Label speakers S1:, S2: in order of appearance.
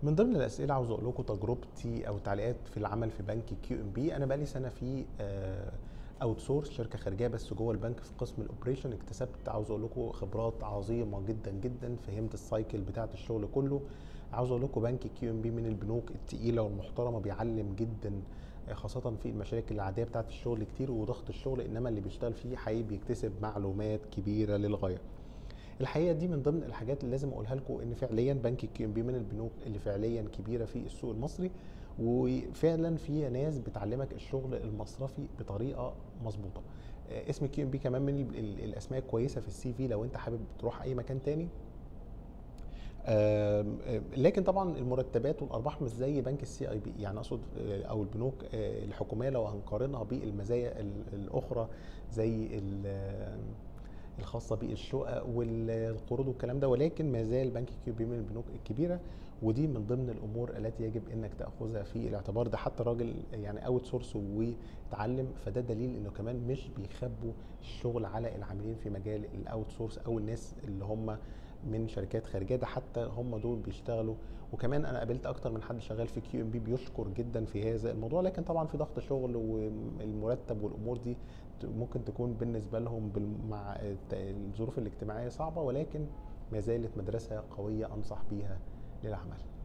S1: من ضمن الاسئله عاوز اقول لكم تجربتي او تعليقات في العمل في بنك كيو ام بي انا بقالي سنه في اوت سورس شركه خارجيه بس جوه البنك في قسم الاوبريشن اكتسبت عاوز اقول لكم خبرات عظيمه جدا جدا فهمت السايكل بتاعه الشغل كله عاوز اقول لكم بنك كيو ام بي من البنوك التقيله والمحترمه بيعلم جدا آه، خاصة في المشاكل العادية بتاعة الشغل كتير وضغط الشغل انما اللي بيشتغل فيه حقيقي بيكتسب معلومات كبيرة للغاية. الحقيقه دي من ضمن الحاجات اللي لازم اقولها لكم ان فعليا بنك كيو ام بي من البنوك اللي فعليا كبيره في السوق المصري وفعلا في ناس بتعلمك الشغل المصرفي بطريقه مظبوطه آه، اسم كيو ام بي كمان من ال- ال- الاسماء الكويسه في السي في لو انت حابب تروح اي مكان تاني آم، آم، لكن طبعا المرتبات والارباح مش زي بنك السي اي بي يعني اقصد آه، او البنوك آه، الحكوميه لو هنقارنها بالمزايا ال- الاخرى زي ال- الخاصه بالشقق والقروض والكلام ده ولكن ما زال بنك كيو بي من البنوك الكبيره ودي من ضمن الامور التي يجب انك تاخذها في الاعتبار ده حتى راجل يعني اوت سورس وتعلم فده دليل انه كمان مش بيخبوا الشغل على العاملين في مجال الاوت سورس او الناس اللي هم من شركات خارجيه ده حتى هم دول بيشتغلوا وكمان انا قابلت اكتر من حد شغال في كيو ام بي بيشكر جدا في هذا الموضوع لكن طبعا في ضغط شغل والمرتب والامور دي ممكن تكون بالنسبه لهم بال- مع الت- الظروف الاجتماعيه صعبه ولكن ما زالت مدرسه قويه انصح بيها للعمل